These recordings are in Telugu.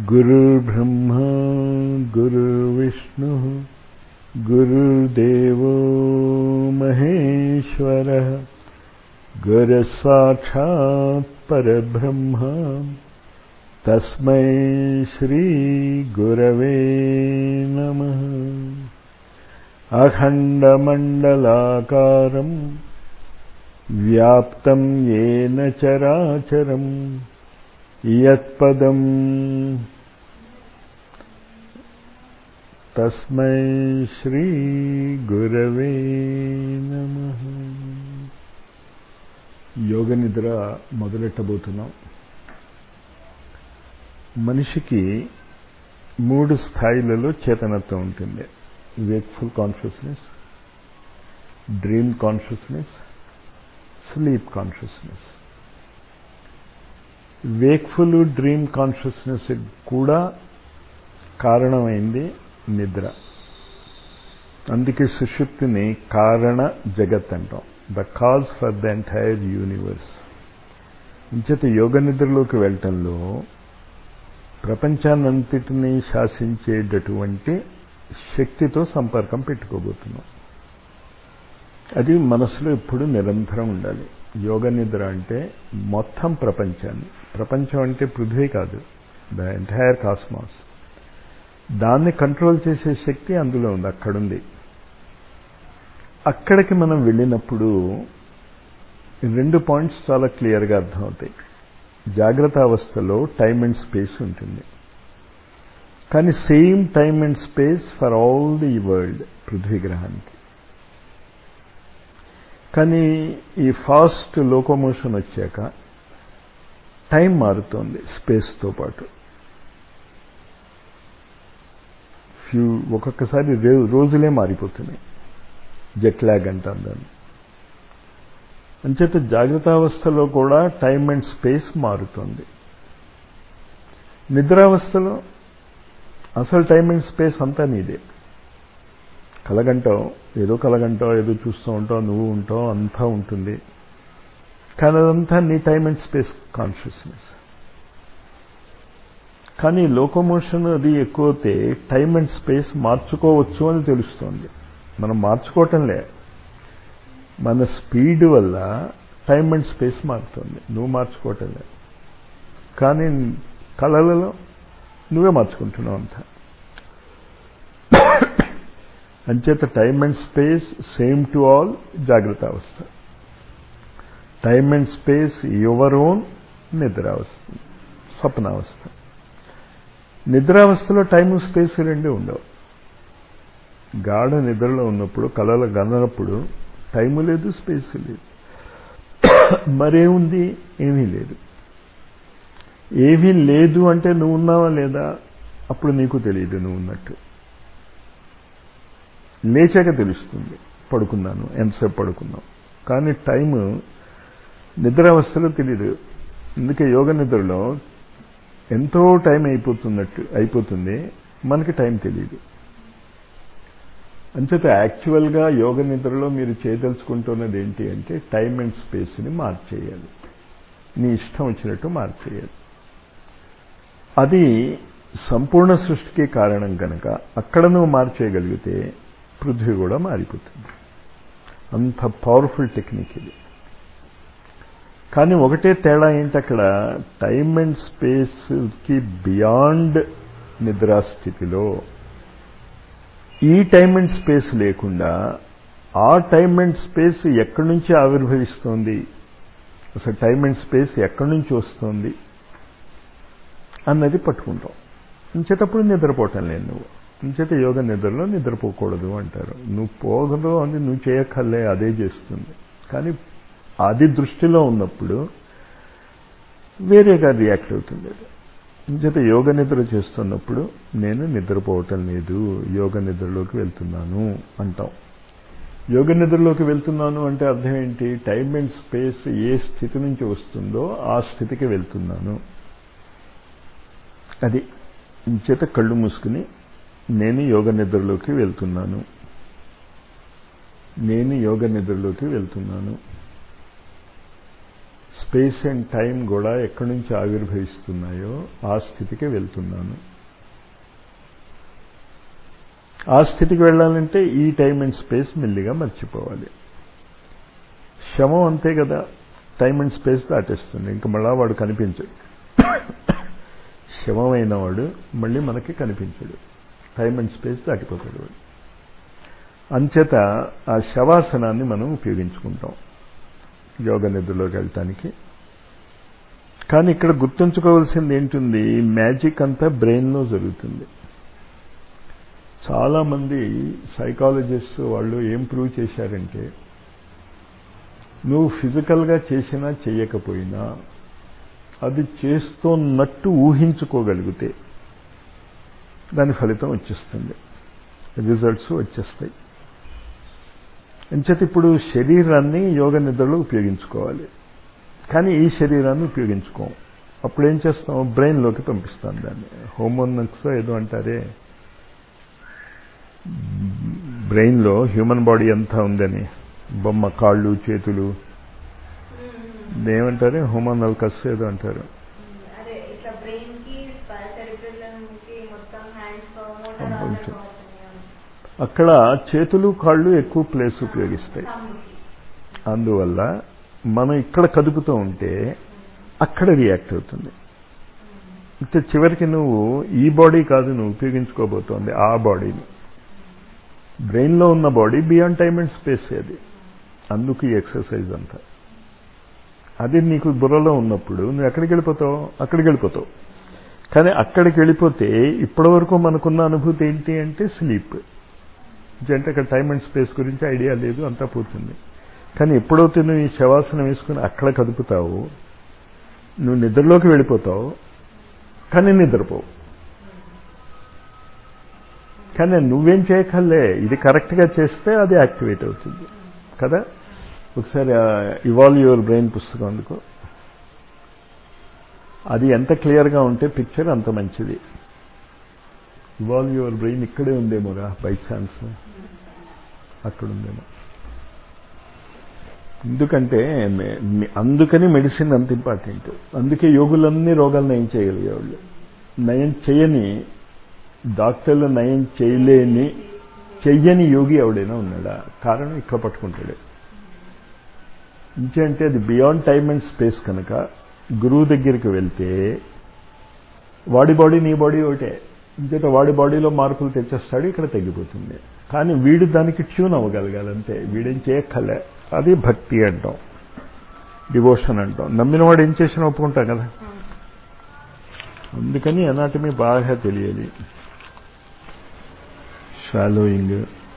गुरुर्ब्रह्मा गुरुर्विष्णुः गुरुर्देवो महेश्वरः गुरसाक्षात् परब्रह्म तस्मै श्रीगुरवे नमः अखण्डमण्डलाकारम् व्याप्तं येन चराचरम् यत्पदम् తస్మై శ్రీ గురవే నమ యోగ నిద్ర మొదలెట్టబోతున్నాం మనిషికి మూడు స్థాయిలలో చేతనత్వం ఉంటుంది wakeful consciousness dream consciousness sleep consciousness wakeful dream consciousness కూడా కారణమైంది నిద్ర అందుకే సుషుప్తిని కారణ జగత్ అంటాం the cause for the entire universe ఇంచేత యోగ నిద్రలోకి వెళ్ళటంలో ప్రపంచాన్నంతటినీ శాసించేటటువంటి శక్తితో సంపర్కం పెట్టుకోబోతున్నాం అది మనసులో ఎప్పుడు నిరంతరం ఉండాలి యోగ నిద్ర అంటే మొత్తం ప్రపంచాన్ని ప్రపంచం అంటే పృథ్వీ కాదు ద ఎంటైర్ కాస్మాస్ దాన్ని కంట్రోల్ చేసే శక్తి అందులో ఉంది అక్కడుంది అక్కడికి మనం వెళ్ళినప్పుడు రెండు పాయింట్స్ చాలా క్లియర్గా అర్థమవుతాయి జాగ్రత్త అవస్థలో టైం అండ్ స్పేస్ ఉంటుంది కానీ same time and space for all the world పృథ్వీ గ్రహానికి కానీ ఈ ఫాస్ట్ లోకోమోషన్ వచ్చాక టైం మారుతోంది స్పేస్తో పాటు ఫ్యూ ఒక్కొక్కసారి రోజులే మారిపోతున్నాయి జెట్ ల్యాగ్ అంటాం దాన్ని అంచేత జాగ్రత్తావస్థలో కూడా టైం అండ్ స్పేస్ మారుతుంది నిద్రావస్థలో అసలు టైం అండ్ స్పేస్ అంతా నీదే కలగంటావు ఏదో కలగంటావు ఏదో చూస్తూ ఉంటావు నువ్వు ఉంటావు అంతా ఉంటుంది కానీ అదంతా నీ టైం అండ్ స్పేస్ కాన్షియస్నెస్ కానీ లోకోమోషన్ అది ఎక్కువతే టైం అండ్ స్పేస్ మార్చుకోవచ్చు అని తెలుస్తోంది మనం మార్చుకోవటంలే మన స్పీడ్ వల్ల టైం అండ్ స్పేస్ మారుతుంది నువ్వు మార్చుకోవటంలే కానీ కళలలో నువ్వే మార్చుకుంటున్నావు అంతా అంచేత time and space same to all జాగ్రత్త అవస్థ time and space your own నిద్రావస్థ స్వప్నావస్థ నిద్రావస్థలో టైము స్పేస్ రెండు ఉండవు గాఢ నిద్రలో ఉన్నప్పుడు కళలు గననప్పుడు టైము లేదు స్పేస్ లేదు మరేముంది ఏమీ లేదు ఏమీ లేదు అంటే నువ్వు ఉన్నావా లేదా అప్పుడు నీకు తెలియదు నువ్వు ఉన్నట్టు లేచాక తెలుస్తుంది పడుకున్నాను ఎంతసేపు పడుకున్నాం కానీ టైము నిద్రావస్థలో తెలియదు అందుకే యోగ నిద్రలో ఎంతో టైం అయిపోతున్నట్టు అయిపోతుంది మనకి టైం తెలియదు అంచేత యాక్చువల్గా యోగ నిద్రలో మీరు చేయదలుచుకుంటున్నది ఏంటి అంటే టైం అండ్ స్పేస్ని మార్చేయాలి నీ ఇష్టం వచ్చినట్టు మార్చేయాలి అది సంపూర్ణ సృష్టికి కారణం కనుక అక్కడ నువ్వు మార్చేయగలిగితే పృథ్వీ కూడా మారిపోతుంది అంత పవర్ఫుల్ టెక్నిక్ ఇది కానీ ఒకటే తేడా ఏంటి అక్కడ టైం అండ్ స్పేస్కి బియాండ్ నిద్రాస్థితిలో ఈ టైం అండ్ స్పేస్ లేకుండా ఆ టైం అండ్ స్పేస్ ఎక్కడి నుంచి ఆవిర్భవిస్తోంది అసలు టైం అండ్ స్పేస్ ఎక్కడి నుంచి వస్తుంది అన్నది పట్టుకుంటాం ఇంచేటప్పుడు నిద్రపోవటం లేదు నువ్వు ఇంచేత యోగ నిద్రలో నిద్రపోకూడదు అంటారు నువ్వు పోగదు అని నువ్వు చేయక్కర్లే అదే చేస్తుంది కానీ అది దృష్టిలో ఉన్నప్పుడు వేరేగా రియాక్ట్ అవుతుంది అది ఇంచేత యోగ నిద్ర చేస్తున్నప్పుడు నేను నిద్రపోవటం లేదు యోగ నిద్రలోకి వెళ్తున్నాను అంటాం యోగ నిద్రలోకి వెళ్తున్నాను అంటే అర్థం ఏంటి టైం అండ్ స్పేస్ ఏ స్థితి నుంచి వస్తుందో ఆ స్థితికి వెళ్తున్నాను అది ఇంచేత కళ్ళు మూసుకుని నేను యోగ నిద్రలోకి వెళ్తున్నాను నేను యోగ నిద్రలోకి వెళ్తున్నాను స్పేస్ అండ్ టైం కూడా ఎక్కడి నుంచి ఆవిర్భవిస్తున్నాయో ఆ స్థితికి వెళ్తున్నాను ఆ స్థితికి వెళ్ళాలంటే ఈ టైం అండ్ స్పేస్ మెల్లిగా మర్చిపోవాలి శవం అంతే కదా టైం అండ్ స్పేస్ దాటేస్తుంది ఇంకా మళ్ళా వాడు కనిపించడు శవమైన వాడు మళ్ళీ మనకి కనిపించడు టైం అండ్ స్పేస్ దాటిపోతాడు వాడు అంచేత ఆ శవాసనాన్ని మనం ఉపయోగించుకుంటాం యోగ నిద్రలోకి వెళ్ళటానికి కానీ ఇక్కడ గుర్తుంచుకోవాల్సింది ఏంటుంది మ్యాజిక్ అంతా బ్రెయిన్లో జరుగుతుంది చాలామంది సైకాలజిస్ట్ వాళ్ళు ఏం ప్రూవ్ చేశారంటే నువ్వు ఫిజికల్గా చేసినా చెయ్యకపోయినా అది చేస్తున్నట్టు ఊహించుకోగలిగితే దాని ఫలితం వచ్చేస్తుంది రిజల్ట్స్ వచ్చేస్తాయి అంచేత ఇప్పుడు శరీరాన్ని యోగ నిద్రలో ఉపయోగించుకోవాలి కానీ ఈ శరీరాన్ని ఉపయోగించుకోం అప్పుడు ఏం చేస్తాం బ్రెయిన్లోకి పంపిస్తాం దాన్ని హోమోనక్స్ ఏదో అంటారే బ్రెయిన్లో హ్యూమన్ బాడీ అంతా ఉందని బొమ్మ కాళ్ళు చేతులు ఏమంటారు హోమోనల్కస్ ఏదో అంటారు అదే ఇట్లా బ్రెయిన్ కి సెరిబ్రల్ కి మొత్తం హ్యాండ్స్ మోటార్ కొంచెం. అక్కడ చేతులు కాళ్ళు ఎక్కువ ప్లేస్ ఉపయోగిస్తాయి అందువల్ల మనం ఇక్కడ కదుపుతూ ఉంటే అక్కడ రియాక్ట్ అవుతుంది అయితే చివరికి నువ్వు ఈ బాడీ కాదు నువ్వు ఉపయోగించుకోబోతోంది ఆ బాడీని బ్రెయిన్లో ఉన్న body beyond time and space అది అందుకు ఈ ఎక్సర్సైజ్ అంతా అది నీకు బుర్రలో ఉన్నప్పుడు నువ్వు ఎక్కడికి వెళ్ళిపోతావు అక్కడికి వెళ్ళిపోతావు కానీ అక్కడికి వెళ్ళిపోతే ఇప్పటివరకు మనకున్న అనుభూతి ఏంటి అంటే స్లీప్ అంటే అక్కడ టైం అండ్ స్పేస్ గురించి ఐడియా లేదు అంతా పోతుంది కానీ ఎప్పుడైతే నువ్వు ఈ శవాసనం వేసుకుని అక్కడ కదుపుతావు నువ్వు నిద్రలోకి వెళ్ళిపోతావు కానీ నిద్రపోవు కానీ నువ్వేం చేయకల్లే ఇది కరెక్ట్గా చేస్తే అది యాక్టివేట్ అవుతుంది కదా ఒకసారి ఇవాల్వ్ యువర్ బ్రెయిన్ పుస్తకం అందుకో అది ఎంత క్లియర్గా ఉంటే పిక్చర్ అంత మంచిది ఇవాల్వ్ యువర్ బ్రెయిన్ ఇక్కడే ఉందేమోరా బై ఛాన్స్ అక్కడ ఉందేమో ఎందుకంటే మె- మె- అందుకని మెడిసిన్ అంత ఇంపార్టెంట్ అందుకే యోగులన్నీ రోగాలు నయం చేయగలిగేవాళ్ళు నయం చేయని డాక్టర్లు నయం చేయలేని చెయ్యని యోగి ఎవడైనా ఉన్నాడా కారణం ఇక్కడ పట్టుకుంటాడు ఇంకంటే అది బియాండ్ టైమ్ అండ్ స్పేస్ కనుక గురువు దగ్గరికి వెళ్తే వాడి బాడీ నీ బాడీ ఒకటే ఇంకేత వాడి బాడీలో మార్పులు తెచ్చేస్తాడు ఇక్కడ తగ్గిపోతుంది కానీ వీడు దానికి ట్యూన్ అవ్వగలగాలంతే వీడేం చేయక్కర్లే అది భక్తి అంటాం డివోషన్ అంటాం నమ్మిన వాడు ఏం చేసినా ఒప్పుకుంటాం కదా అందుకని అనాటమీ బాగా తెలియాలి షాలోయింగ్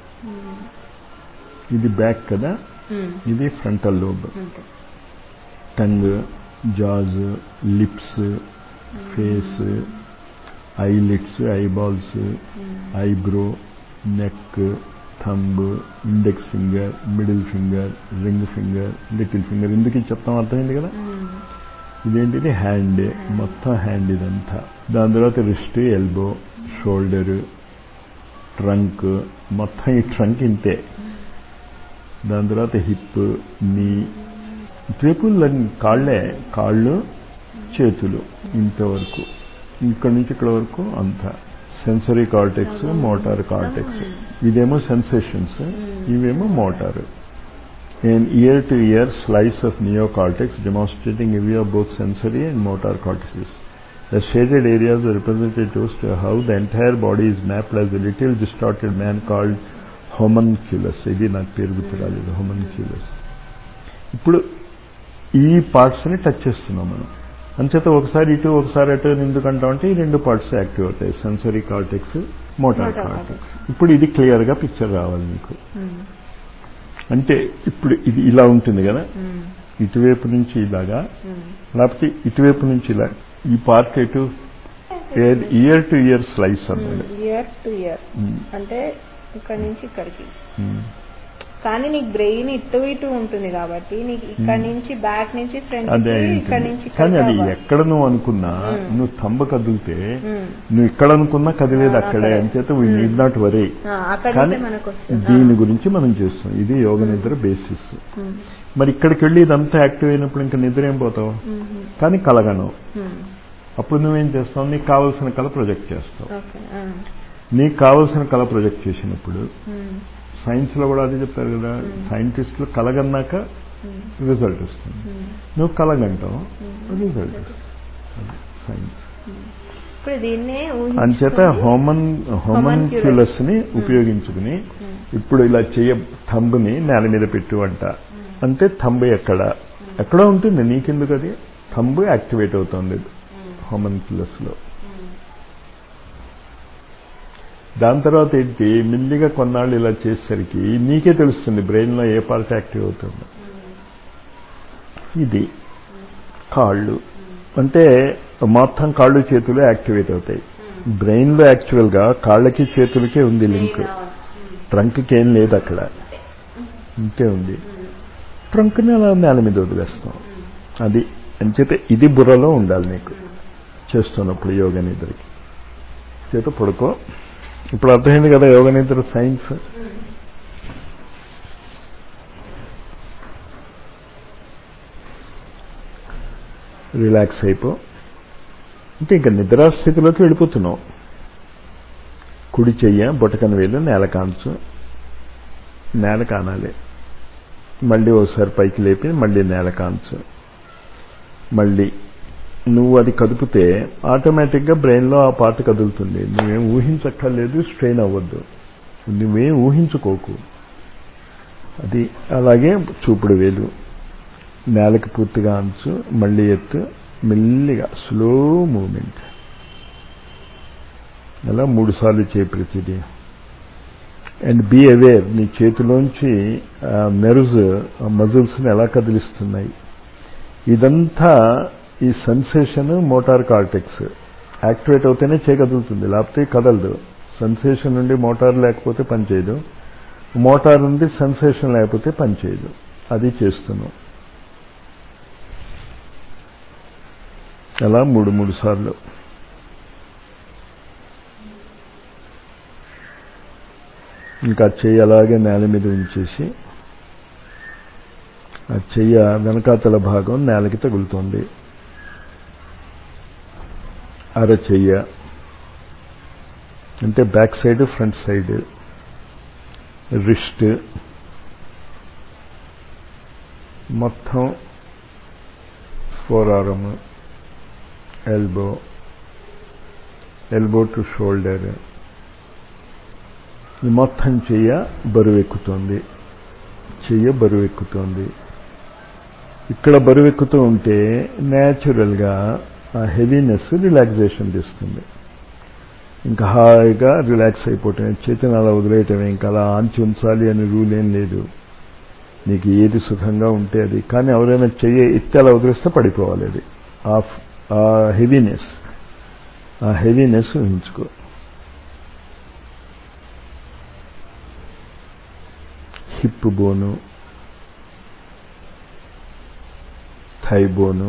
ఇది బ్యాక్ కదా ఇది frontal lobe tongue jaws lips face eyelids eyeballs eyebrow neck thumb index finger middle finger ring finger little finger ఎందుకు ఇది చెప్తాం అర్థమైంది కదా ఇదేంటిది హ్యాండ్ మొత్తం హ్యాండ్ ఇదంతా దాని తర్వాత రిస్ట్ ఎల్బో షోల్డర్ ట్రంక్ మొత్తం ఈ ట్రంక్ ఇంతే దాని తర్వాత హిప్ నీ ఇటువైపు లన్- కాళ్ళే కాళ్ళు చేతులు ఇంతవరకు ఇక్కడ నుంచి ఇక్కడ వరకు అంతా సెన్సరీ కార్టెక్స్ మోటార్ కార్టెక్స్ ఇదేమో సెన్సేషన్స్ ఇవేమో motor an ear to ear slice of neocortex demonstrating a view of both sensory and motor cortices. The shaded areas are representatives to how the entire body is mapped as a little distorted man called homunculus. ఇది నాకు పేరు గుర్తు రాలేదు homunculus. ఇప్పుడు ఈ పార్ట్స్ని టచ్ చేస్తున్నాం మనం అంచేత ఒకసారి ఇటు ఒకసారి అటు అని ఎందుకంటామంటే ఈ రెండు పార్ట్స్ యాక్టివ్ అవుతాయి sensory cortex motor Motor cortex ఇప్పుడు ఇది క్లియర్గా పిక్చర్ రావాలి మీకు అంటే ఇప్పుడు ఇది ఇలా ఉంటుంది కదా ఇటువైపు నుంచి ఇలాగా లేకపోతే ఇటువైపు నుంచి ఇలా ఈ పార్ట్ ఎటు ఇయర్ టు ఇయర్ స్లైస్ అన్నది ఇయర్ టు ఇయర్ ఉమ్, అంటే ఇక్కడ నుంచి ఇక్కడికి ఉమ్. కానీ నీకు బ్రెయిన్ ఇటు ఇటు ఉంటుంది కాబట్టి నీకు ఇక్కడ నుంచి బ్యాక్ నుంచి ఫ్రంట్ అదే ఇక్కడ ఉంటుంది. నుంచి కానీ అది ఇక్కడికి ఎక్కడ నువ్వు అనుకున్నా మ్మ్. నువ్వు తంబ కదిలితే మ్మ్. నువ్వు ఇక్కడ అనుకున్నా కదిలేదు ఆ, అక్కడే అక్కడే. అంచేత వీ నీడ్ నాట్ వరీ ఆ, అక్కడ కానీ నుంచే మనకు వస్తుంది దీని గురించి మనం చేస్తాం ఇది యోగ నిద్ర బేసిస్ ఉమ్, మరి ఇక్కడికి వెళ్ళి ఇదంతా యాక్టివ్ అయినప్పుడు ఇంకా నిద్ర ఏం పోతావు ఉమ్, కానీ కలగను ఉమ్, అప్పుడు నువ్వేం చేస్తావు నీకు కావాల్సిన కళ ప్రొజెక్ట్ చేస్తావు ఓకే ఆ, నీకు కావాల్సిన కళ ప్రొజెక్ట్ చేసినప్పుడు ఉమ్, సైన్స్ లో కూడా అదే చెప్తారు కదా సైంటిస్టులు కలగన్నాక ఉమ్, రిజల్ట్ వస్తుంది ఉమ్, నువ్వు కలగంటావు ఉమ్. రిజల్ట్ వస్తుంది అది సైన్స్ ఇప్పుడు దీన్నే అంచేత ఊహించుకొని హోమన్ హోమన్క్యులస్ ని ఉపయోగించుకుని ఇప్పుడు ఇలా చెయ్య థంబ్ని నేల మీద పెట్టు అంట అంటే థంబ్ ఎక్కడ ఎక్కడో ఉంటుంది నీకెందుకు అది థంబ్ యాక్టివేట్ అవుతుంది హోమన్క్యులస్ లో దాని తర్వాత ఏంటి మెల్లిగా కొన్నాళ్ళు ఇలా చేసేసరికి నీకే తెలుస్తుంది బ్రెయిన్ లో ఏ పార్ట్ యాక్టివ్ అవుతుందో ఇది కాళ్ళు అంటే మొత్తం కాళ్ళు చేతులు యాక్టివేట్ అవుతాయి బ్రెయిన్ లో యాక్చువల్ గా కాళ్ళకి చేతులకే ఉంది లింక్ ట్రంక్కి ఏం లేదు అక్కడ ఇంతే ఉంది ట్రంక్ని అలా నేల మీద వదిలేస్తాం అది అంచేత ఇది బుర్రలో ఉండాలి నీకు చేస్తున్నప్పుడు యోగ నిద్రకి చేత పడుకో ఇప్పుడు అర్థమైంది కదా యోగ నిద్ర సైన్స్ రిలాక్స్ అయిపో అంటే ఇంకా నిద్రాస్థితిలోకి వెళ్ళిపోతున్నావు కుడి చెయ్య బొటకన వేలు నేల కాంచు నేల కానాలి మళ్ళీ ఒకసారి పైకి లేపి మళ్ళీ నేల కాంచు మళ్ళీ నువ్వు అది కదిపితే ఆటోమేటిక్గా బ్రెయిన్లో ఆ పార్ట్ కదులుతుంది నువ్వేం ఊహించక్కర్లేదు స్ట్రెయిన్ అవ్వద్దు నువ్వేం ఊహించుకోకు అది అలాగే చూపుడు వేలు నేలకి పూర్తిగా అంచు మళ్ళీ ఎత్తు మెల్లిగా స్లో మూమెంట్ అలా మూడు సార్లు చేయి ప్రతిదీ అండ్ బీ అవేర్ నీ చేతిలోంచి నెర్వ్స్ మజిల్స్ని ఎలా కదిలిస్తున్నాయి ఇదంతా ఈ సెన్సేషన్ మోటార్ కార్టెక్స్ యాక్టివేట్ అవుతేనే చేయగలుగుతుంది లేకపోతే కదలదు సెన్సేషన్ నుండి మోటార్ లేకపోతే పనిచేయదు మోటార్ నుండి సెన్సేషన్ లేకపోతే పనిచేయదు అది చేస్తున్నాం అలా మూడు మూడు సార్లు ఇంకా చెయ్యి అలాగే నేల మీద ఉంచేసి ఆ చెయ్య వెనకాతల భాగం నేలకి తగులుతోంది అర చెయ్య అంటే back side front side wrist మొత్తం forearm elbow elbow to shoulder ఈ మొత్తం చెయ్య బరువెక్కుతోంది చెయ్య బరువెక్కుతోంది ఇక్కడ బరువెక్కుతూ ఉంటే న్యాచురల్గా ఆ హెవీనెస్ రిలాక్సేషన్ తెస్తుంది ఇంకా హాయిగా రిలాక్స్ అయిపోవటమే చేతిని అలా వదిలేయటమే ఇంకా అలా ఆంచి ఉంచాలి అని రూల్ ఏం లేదు నీకు ఏది సుఖంగా ఉంటే అది కానీ ఎవరైనా చెయ్యి ఎత్తి అలా వదిలేస్తే పడిపోవాలి అది ఆ హెవీనెస్ ఆ హెవీనెస్ ఊహించుకో hip bone thigh bone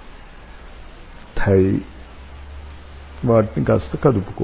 thigh వాటిని కాస్త కదుపుకో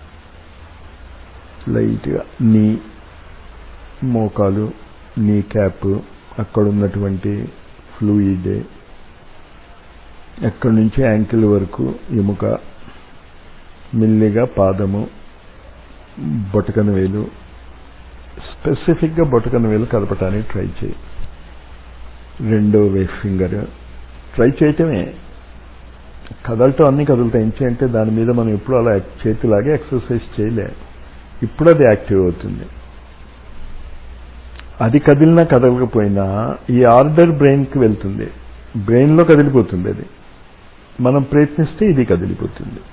లైట్గా నీ మోకాలు నీ క్యాప్ అక్కడ ఉన్నటువంటి ఫ్లూయిడ్ ఎక్కడి నుంచి యాంకిల్ వరకు ఎముక మెల్లిగా పాదము బొటకన వేలు స్పెసిఫిక్గా బొటకన వేలు కదపటానికి ట్రై చేయి రెండో వే ఫింగర్ ట్రై చేయటమే కదలటం అన్నీ కదులుతాయి ఏంటి అంటే దాని మీద మనం ఎప్పుడు అలా చేతిలాగే ఎక్సర్సైజ్ చేయలే ఇప్పుడు అది యాక్టివ్ అవుతుంది అది కదిలినా కదలకపోయినా ఈ ఆర్డర్ బ్రెయిన్కి వెళ్తుంది బ్రెయిన్లో కదిలిపోతుంది అది మనం ప్రయత్నిస్తే ఇది కదిలిపోతుంది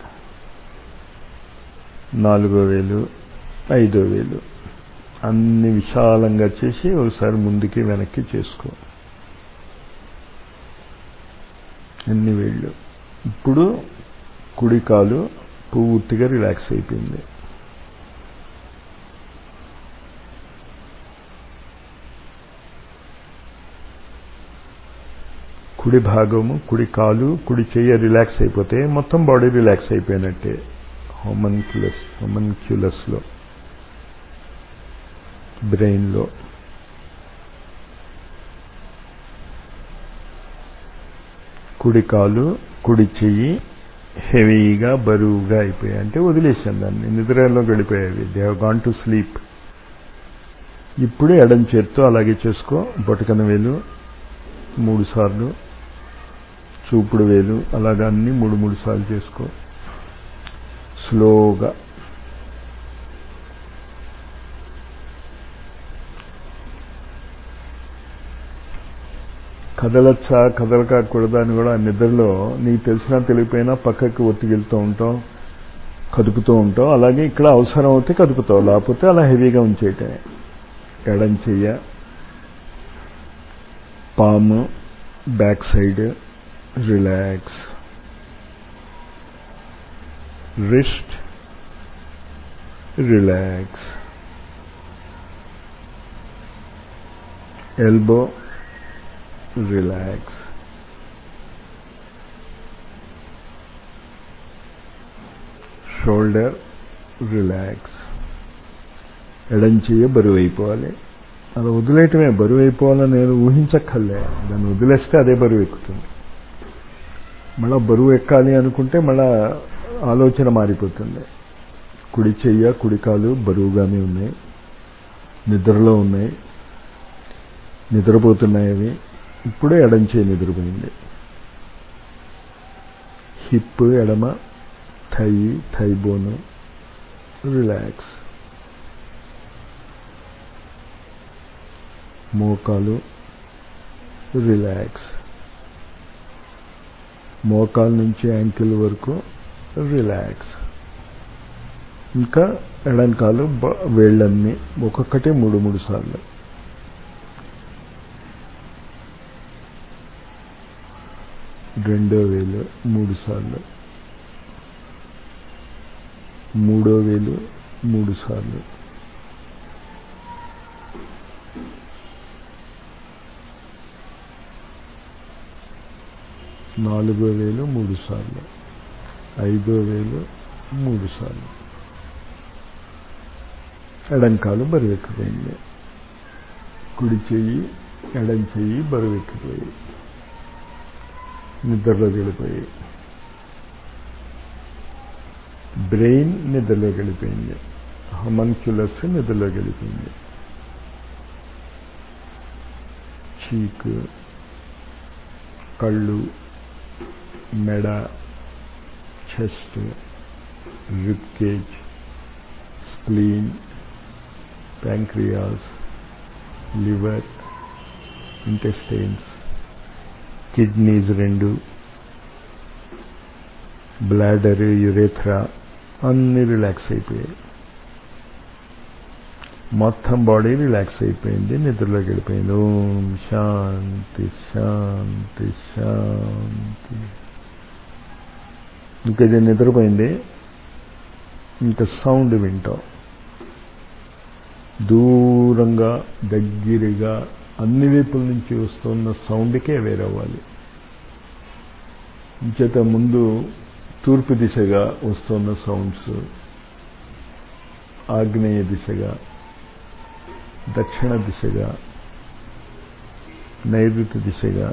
నాలుగో వేలు ఐదో వేలు అన్ని విశాలంగా చేసి ఒకసారి ముందుకి వెనక్కి చేసుకో అన్ని వేళ్ళు ఇప్పుడు కుడి కాలు పూర్తిగా రిలాక్స్ అయిపోయింది కుడి భాగము కుడి కాలు కుడి చెయ్యి రిలాక్స్ అయిపోతే మొత్తం బాడీ రిలాక్స్ అయిపోయినట్టే హోమన్క్యులస్ హోమన్క్యులస్లో బ్రెయిన్లో కుడి కాలు కుడి చెయ్యి హెవీగా బరువుగా అయిపోయాయి అంటే వదిలేసాను దాన్ని నిద్రలో గడిపోయేవి they have gone to sleep ఇప్పుడు ఎడం చేత్తో అలాగే చేసుకో బొటకన వేలు మూడు సార్లు చూపుడు వేలు అలాగా అన్ని మూడు మూడు సార్లు చేసుకో స్లోగా కదలచ్చా కదలకూడదా అని కూడా నిద్రలో నీకు తెలిసినా తెలియపోయినా పక్కకి ఒత్తిగిలుతూ ఉంటాం కదుపుతూ ఉంటాం అలాగే ఇక్కడ అవసరం అవుతే కదుపుతావు లేకపోతే అలా హెవీగా ఉంచేయటమే ఎడం చెయ్య పాము back side relax wrist relax elbow relax shoulder relax ఎడం చెయ్య బరువు అయిపోవాలి అలా వదిలేయటమే బరువు అయిపోవాలని నేను ఊహించక్కర్లే దాన్ని వదిలేస్తే అదే బరువు ఎక్కుతుంది మళ్ళా బరువు ఎక్కాలి అనుకుంటే మళ్ళా ఆలోచన మారిపోతుంది కుడి చెయ్య కుడి కాలు బరువుగానే ఉన్నాయి నిద్రలో ఉన్నాయి నిద్రపోతున్నాయి అవి ఇప్పుడే ఎడం చేయి నిద్రపోయింది హిప్ ఎడమ థై థై బోను రిలాక్స్ మోకాలు రిలాక్స్ మోకాలు నుంచి యాంకిల్ వరకు రిలాక్స్ ఇంకా ఎడంకాలు వేళ్ళన్నీ ఒక్కొక్కటి మూడు మూడు సార్లు రెండో వేలు మూడు సార్లు మూడో వేలు మూడు సార్లు నాలుగో వేలు మూడు సార్లు ఐదో వేలు మూడు సార్లు ఎడంకాలు బరువెక్కిపోయింది కుడి చెయ్యి ఎడం చెయ్యి బరువెక్కిపోయి నిద్రలో వెళ్ళిపోయి బ్రెయిన్ నిద్రలో గెలిపోయింది హమన్క్యులస్ నిద్రలో గెలిపోయింది చీకు కళ్ళు మెడ chest rib cage spleen pancreas liver intestines kidneys రెండు బ్లాడర్ యురేథ్రా అన్నీ రిలాక్స్ అయిపోయాయి మొత్తం బాడీ రిలాక్స్ అయిపోయింది నిద్రలోకి వెళ్ళిపోయింది ఓం శాంతి శాంతి శాంతి ఇంకా ఇది నిద్రపోయింది ఇంకా సౌండ్ వింటాం దూరంగా దగ్గరగా అన్ని వైపుల నుంచి వస్తున్న సౌండ్కే వేరవ్వాలి చేత ముందు తూర్పు దిశగా వస్తున్న సౌండ్స్ ఆగ్నేయ దిశగా దక్షిణ దిశగా నైరుతి దిశగా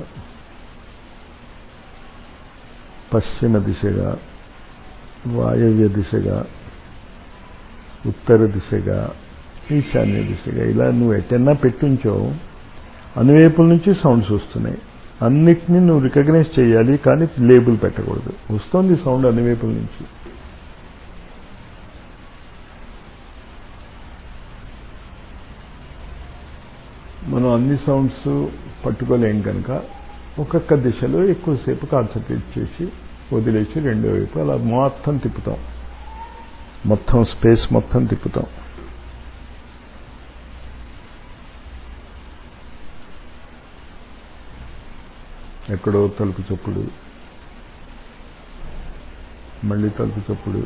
పశ్చిమ దిశగా వాయవ్య దిశగా ఉత్తర దిశగా ఈశాన్య దిశగా ఇలా నువ్వు ఎటన్నా పెట్టించో అనువైపుల నుంచి సౌండ్స్ వస్తున్నాయి అన్నిటినీ నువ్వు రికగ్నైజ్ చేయాలి కానీ లేబుల్ పెట్టకూడదు వస్తుంది సౌండ్ అన్నివైపుల నుంచి మనం అన్ని సౌండ్స్ పట్టుకోలేం కనుక ఒక్కొక్క దిశలో ఎక్కువసేపు కాన్సన్ట్రేట్ చేసి వదిలేసి రెండో వైపు అలా మొత్తం తిప్పుతాం మొత్తం స్పేస్ మొత్తం తిప్పుతాం ఎక్కడో తలుపు చప్పుడు మళ్ళీ తలుపు చప్పుడు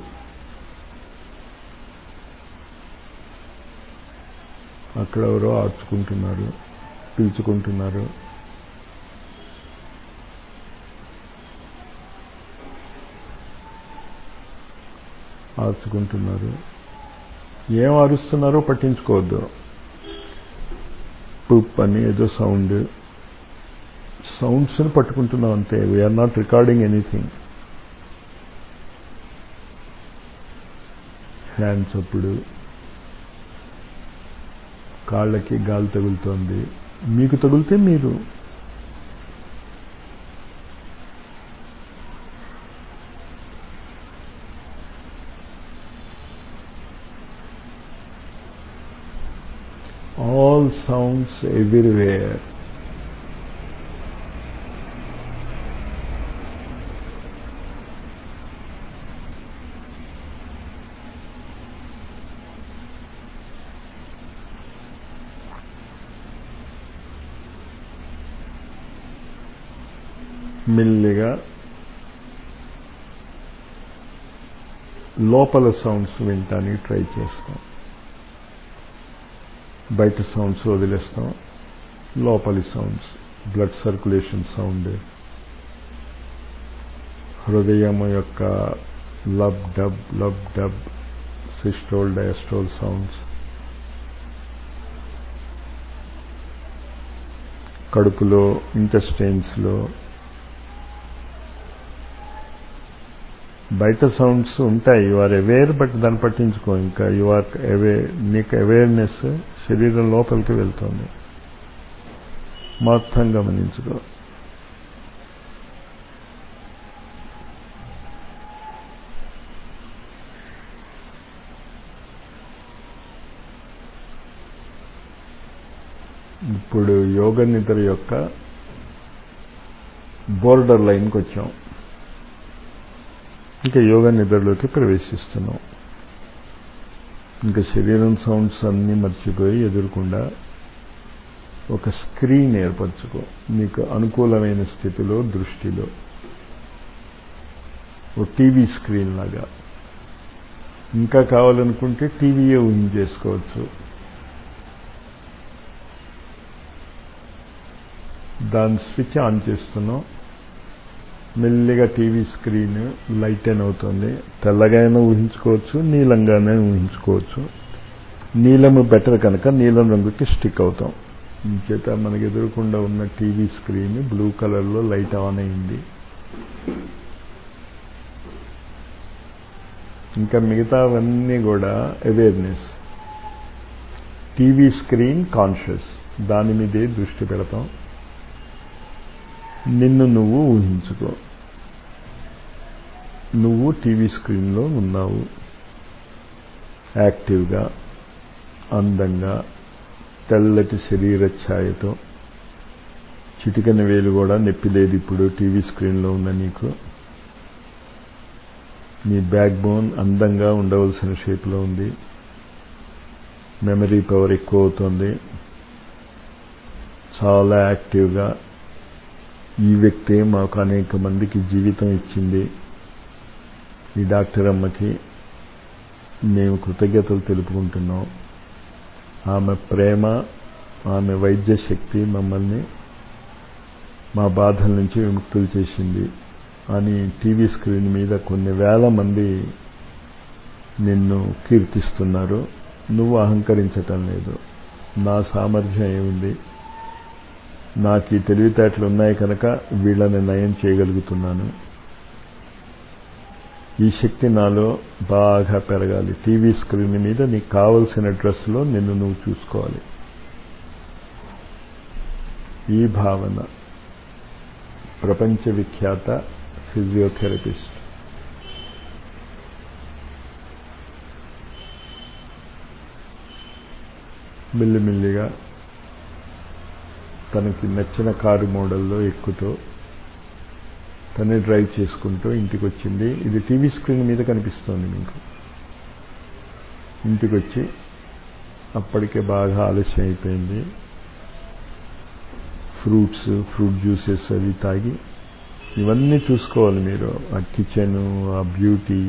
అక్కడ ఎవరో ఆర్చుకుంటున్నారు పీల్చుకుంటున్నారు ఆర్చుకుంటున్నారు ఏం అరుస్తున్నారో పట్టించుకోవద్దు పుప్ అని ఏదో సౌండ్ సౌండ్స్ని పట్టుకుంటున్నాం అంతే we are not recording anything fan చప్పుడు కాళ్ళకి గాలి తగులుతోంది మీకు తగిలితే మీరు all sounds everywhere. మెల్లిగా లోపల సౌండ్స్ వినటానికి ట్రై చేస్తాం బయట సౌండ్స్ వదిలేస్తాం లోపలి సౌండ్స్ బ్లడ్ సర్క్యులేషన్ సౌండ్ హృదయం యొక్క lub dub lub dub systole diastole sounds కడుపులో ఇంటెస్టైన్స్లో బయట సౌండ్స్ ఉంటాయి యు ఆర్ అవేర్ బట్ దాన్ని పట్టించుకో ఇంకా యు ఆర్ అవే నీకు అవేర్నెస్ శరీరం లోపలికి వెళ్తుంది మొత్తం గమనించుకో ఇప్పుడు యోగ నిద్ర యొక్క బోర్డర్ లైన్కి వచ్చాం ఇంకా యోగ నిద్రలోకి ప్రవేశిస్తున్నాం ఇంకా శరీరం సౌండ్స్ అన్నీ మర్చిపోయి ఎదురకుండా ఒక స్క్రీన్ ఏర్పరచుకో నీకు అనుకూలమైన స్థితిలో దృష్టిలో ఓ టీవీ స్క్రీన్ లాగా ఇంకా కావాలనుకుంటే టీవీయే ఊహించేసుకోవచ్చు దాని స్విచ్ ఆన్ చేస్తున్నాం మెల్లిగా టీవీ స్క్రీన్ లైట్ అని అవుతుంది తెల్లగానే ఊహించుకోవచ్చు నీలంగానే ఊహించుకోవచ్చు నీలము బెటర్ కనుక నీలం రంగుకి స్టిక్ అవుతాం చేత మనకు ఎదురకుండా ఉన్న టీవీ స్క్రీన్ బ్లూ కలర్లో లైట్ ఆన్ అయింది ఇంకా మిగతావన్నీ కూడా అవేర్నెస్ టీవీ స్క్రీన్ కాన్షియస్ దాని మీదే దృష్టి పెడతాం నిన్ను నువ్వు ఊహించుకో నువ్వు టీవీ స్క్రీన్లో ఉన్నావు యాక్టివ్గా అందంగా తెల్లటి శరీర ఛాయతో చిటికన వేలు కూడా నొప్పి లేదు ఇప్పుడు టీవీ స్క్రీన్లో ఉన్న నీకు నీ బ్యాక్ బోన్ అందంగా ఉండవలసిన షేప్లో ఉంది మెమరీ పవర్ ఎక్కువ అవుతుంది చాలా యాక్టివ్గా ఈ వ్యక్తే మాకు అనేక మందికి జీవితం ఇచ్చింది ఈ డాక్టర్ అమ్మకి మేము కృతజ్ఞతలు తెలుపుకుంటున్నాం ఆమె ప్రేమ ఆమె వైద్య శక్తి మమ్మల్ని మా బాధల నుంచి విముక్తులు చేసింది అని టీవీ స్క్రీన్ మీద కొన్ని వేల మంది నిన్ను కీర్తిస్తున్నారు నువ్వు అహంకరించటం లేదు నా సామర్థ్యం ఏముంది నాకు ఈ తెలివితేటలు ఉన్నాయి కనుక వీళ్ళని నయం చేయగలుగుతున్నాను ఈ శక్తి నాలో బాగా పెరగాలి టీవీ స్క్రీన్ మీద నీకు కావలసిన డ్రెస్లో నిన్ను నువ్వు చూసుకోవాలి ఈ భావన ప్రపంచ విఖ్యాత ఫిజియోథెరపిస్ట్ మెల్లిమెల్లిగా తనకి నచ్చిన కారు మోడల్లో ఎక్కుతూ తనే డ్రైవ్ చేసుకుంటూ ఇంటికి వచ్చింది ఇది టీవీ స్క్రీన్ మీద కనిపిస్తోంది మీకు ఇంటికి వచ్చి అప్పటికే బాగా ఆలస్యం అయిపోయింది ఫ్రూట్స్ ఫ్రూట్ జ్యూసెస్ అవి తాగి ఇవన్నీ చూసుకోవాలి మీరు ఆ కిచెన్ ఆ బ్యూటీ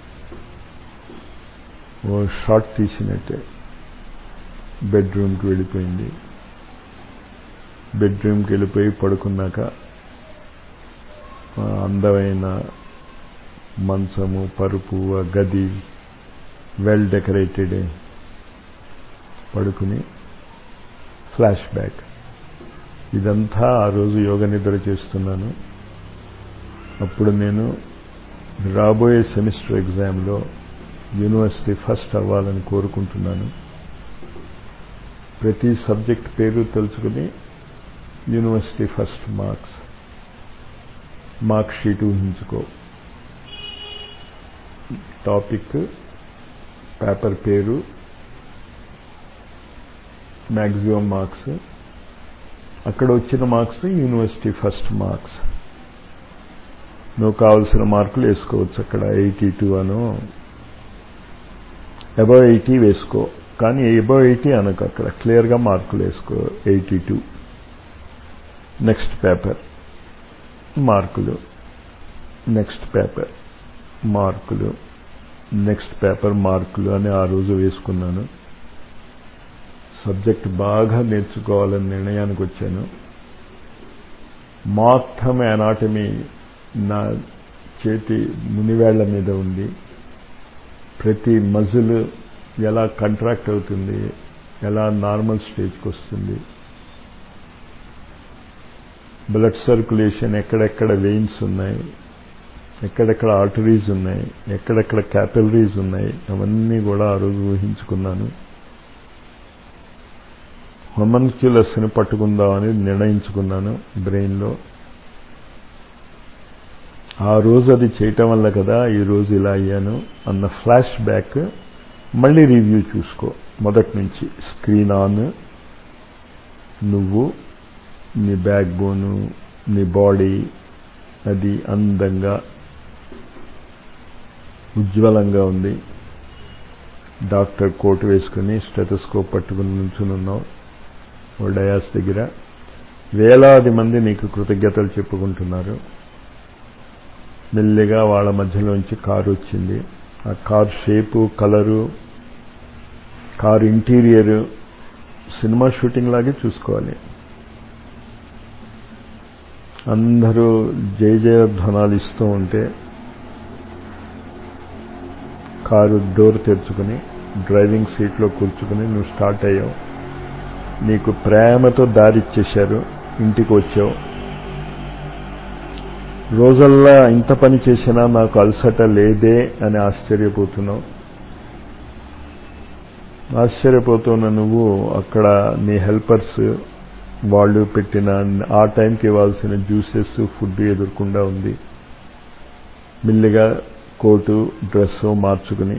ఓ షార్ట్ తీసినట్టే బెడ్రూమ్కి వెళ్ళిపోయింది బెడ్రూమ్కి వెళ్ళిపోయి పడుకున్నాక అందమైన మంచము పరుపు ఆ గది వెల్ డెకరేటెడ్ పడుకుని ఫ్లాష్ బ్యాక్ ఇదంతా ఆ రోజు యోగ నిద్ర చేస్తున్నాను అప్పుడు నేను రాబోయే సెమిస్టర్ ఎగ్జామ్లో యూనివర్సిటీ ఫస్ట్ అవ్వాలని కోరుకుంటున్నాను ప్రతి సబ్జెక్ట్ పేరు తెలుసుకుని university first marks mark sheet ఊహించుకో టాపిక్ పేపర్ పేరు మ్యాక్సిమం మార్క్స్ అక్కడ వచ్చిన మార్క్స్ యూనివర్సిటీ ఫస్ట్ మార్క్స్ నువ్వు కావలసిన మార్కులు వేసుకోవచ్చు అక్కడ ఎయిటీ టూ అనో అబవ్ ఎయిటీ వేసుకో కానీ అబవ్ ఎయిటీ అనకు అక్కడ క్లియర్గా మార్కులు వేసుకో ఎయిటీ టూ నెక్స్ట్ పేపర్ మార్కులు నెక్స్ట్ పేపర్ మార్కులు నెక్స్ట్ పేపర్ మార్కులు అని ఆ రోజు వేసుకున్నాను సబ్జెక్ట్ బాగా నేర్చుకోవాలని నిర్ణయానికి వచ్చాను మొత్తం అనాటమీ నా చేతి మునివేళ్ల మీద ఉంది ప్రతి మజిల్ ఎలా కంట్రాక్ట్ అవుతుంది ఎలా నార్మల్ స్టేజ్కి వస్తుంది బ్లడ్ సర్క్యులేషన్ ఎక్కడెక్కడ వెయిన్స్ ఉన్నాయి ఎక్కడెక్కడ ఆర్టరీస్ ఉన్నాయి ఎక్కడెక్కడ క్యాపిలరీస్ ఉన్నాయి అవన్నీ కూడా ఆ రోజు ఊహించుకున్నాను హొమన్క్యులస్ని పట్టుకుందామని నిర్ణయించుకున్నాను బ్రెయిన్లో ఆ రోజు అది చేయటం వల్ల కదా ఈ రోజు ఇలా అయ్యాను అన్న ఫ్లాష్ బ్యాక్ మళ్ళీ రివ్యూ చూసుకో మొదటి నుంచి స్క్రీన్ ఆన్ నువ్వు నీ బ్యాక్ బోను నీ బాడీ అది అందంగా ఉజ్వలంగా ఉంది డాక్టర్ కోట్ వేసుకుని స్టెటస్కోప్ పట్టుకుని నుంచునున్నావు ఓ డయాస్ దగ్గర వేలాది మంది నీకు కృతజ్ఞతలు చెప్పుకుంటున్నారు మెల్లిగా వాళ్ళ మధ్యలోంచి కారు వచ్చింది ఆ car shape colour car interior cinema shooting లాగే చూసుకోవాలి అందరూ జయ జయధ్వనాలు ఇస్తూ ఉంటే కారు డోర్ తెరుచుకుని డ్రైవింగ్ సీట్లో కూర్చుకుని నువ్వు స్టార్ట్ అయ్యావు నీకు ప్రేమతో దారిచ్చేశారు ఇంటికి వచ్చావు రోజల్లా ఇంత పని చేసినా నాకు అలసట లేదే అని ఆశ్చర్యపోతున్నావు ఆశ్చర్యపోతున్న నువ్వు అక్కడ నీ హెల్పర్స్ వాళ్ళు పెట్టిన ఆ టైంకి ఇవ్వాల్సిన జ్యూసెస్ ఫుడ్ ఎదురకుండా ఉంది మెల్లిగా కోటు డ్రెస్ మార్చుకుని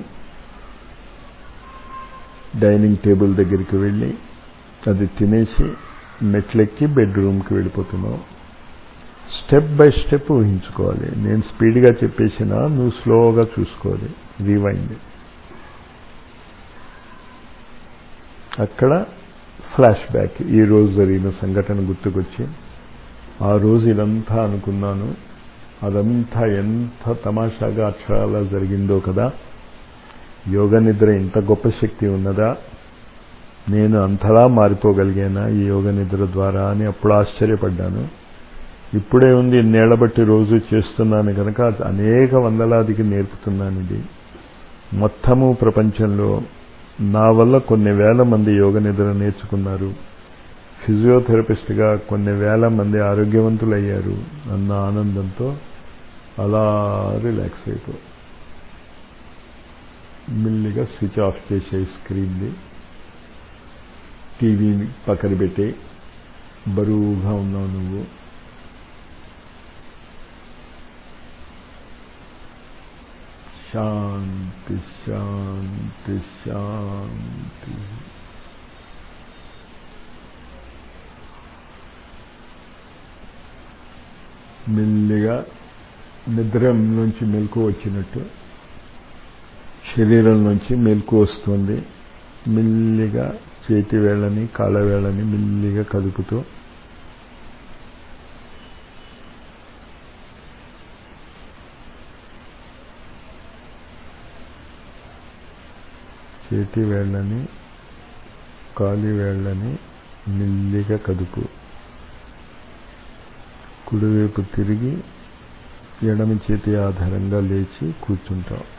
డైనింగ్ టేబుల్ దగ్గరికి వెళ్ళి అది తినేసి మెట్లెక్కి బెడ్రూమ్కి వెళ్ళిపోతున్నావు స్టెప్ బై స్టెప్ ఊహించుకోవాలి నేను స్పీడ్గా చెప్పేసినా నువ్వు స్లోగా చూసుకోవాలి రీవైండ్ అక్కడ ఫ్లాష్ బ్యాక్ ఈ రోజు జరిగిన సంఘటన గుర్తుకొచ్చి ఆ రోజు ఇదంతా అనుకున్నాను అదంతా ఎంత తమాషాగా అక్షరాలా జరిగిందో కదా యోగ నిద్ర ఇంత గొప్ప శక్తి ఉన్నదా నేను అంతలా మారిపోగలిగానా ఈ యోగ నిద్ర ద్వారా అని అప్పుడు ఆశ్చర్యపడ్డాను ఇప్పుడే ఉంది ఇన్నేళ్ల బట్టి రోజు చేస్తున్నాను కనుక అనేక వందలాదికి నేర్పుతున్నాను ఇది మొత్తము ప్రపంచంలో నా వల్ల కొన్ని వేల మంది యోగ నిద్ర నేర్చుకున్నారు ఫిజియోథెరపిస్ట్గా కొన్ని వేల మంది ఆరోగ్యవంతులయ్యారు అన్న ఆనందంతో అలా రిలాక్స్ అయిపో మెల్లిగా స్విచ్ ఆఫ్ చేసే స్క్రీన్ది టీవీని పక్కన పెట్టి బరువుగా ఉన్నావు నువ్వు శాంతి శాంతి శాంతి మెల్లిగా నిద్ర నుంచి మెలకు వచ్చినట్టు శరీరం నుంచి మెలకు వస్తుంది మెల్లిగా చేతి వేళ్ళని కాళ్ళ వేళ్ళని మెల్లిగా కదుపుతూ చేతి వేళ్ళని కాలి వేళ్ళని మెల్లిగా కదుపు కుడివైపు తిరిగి ఎడమ చేతి ఆధారంగా లేచి కూర్చుంటాం